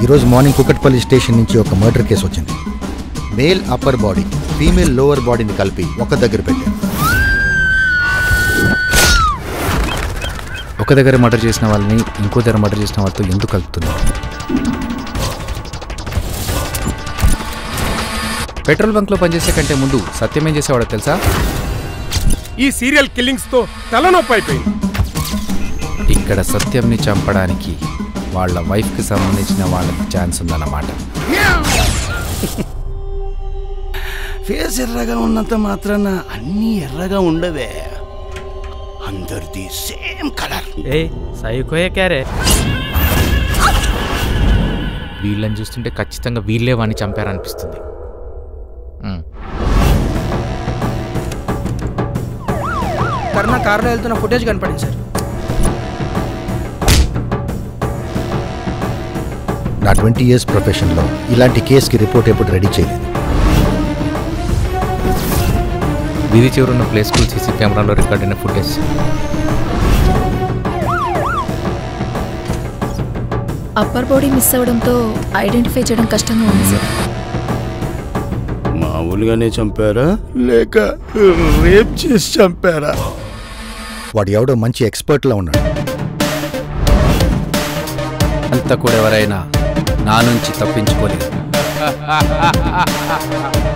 ఈరోజు morning Kukatpally station నుంచి ఒక మర్డర్ కేసు వచ్చింది male upper body female lower బాడీని కలిపి ఒక దగ్గర పెట్టారు ఒక దగ్గర మర్డర్ చేసిన వాళ్ళని ఇంకో దగ్గర మర్డర్ చేసిన వాళ్ళతో ఎందుకు కలుపుతున్నారు పెట్రోల్ బంక్లో పనిచేసే కంటే ముందు సత్యం ఏం చేసేవాడో తెలుసా ఈ సీరియల్ కిల్లింగ్స్ తో తలనొప్పి అయిపోయింది ఇక్కడ సత్యంని చంపడానికి వాళ్ళ వైఫ్కి సంబంధించిన వాళ్ళకి ఛాన్స్ ఉందన్నమాట ఫేస్ ఎర్రగా ఉన్నంత మాత్రాన అన్నీ ఎర్రగా ఉండవే అందరిది సేమ్ కలర్ ఏ సైకోయే క్యారే వీళ్ళని చూస్తుంటే ఖచ్చితంగా వీళ్ళే వాడిని చంపారనిపిస్తుంది ఉమ్. కర్ణ కారులో వెళ్తున్న ఫుటేజ్ కనపడింది సార్ నా ట్వంటీ ఇయర్స్ ప్రొఫెషన్లో ఇలాంటి కేసుకి రిపోర్ట్ ఎప్పుడు రెడీ చేయలేదు వీధి చివరున్న ప్లే స్కూల్ సీసీ కెమెరాలో రికార్డ్ అయిన ఫుటేజ్ అప్పర్ బాడీ మిస్ అవ్వడంతో ఐడెంటిఫై చేయడం కష్టంగా ఉంది సార్ మామూలుగానే చంపారా లేక రేప్ చేసి చంపారా వాడు ఎవడో మంచి ఎక్స్పర్ట్లా ఉన్నాడు అంతా కూడా ఎవరైనా నా నుంచి తప్పించుకోలేదు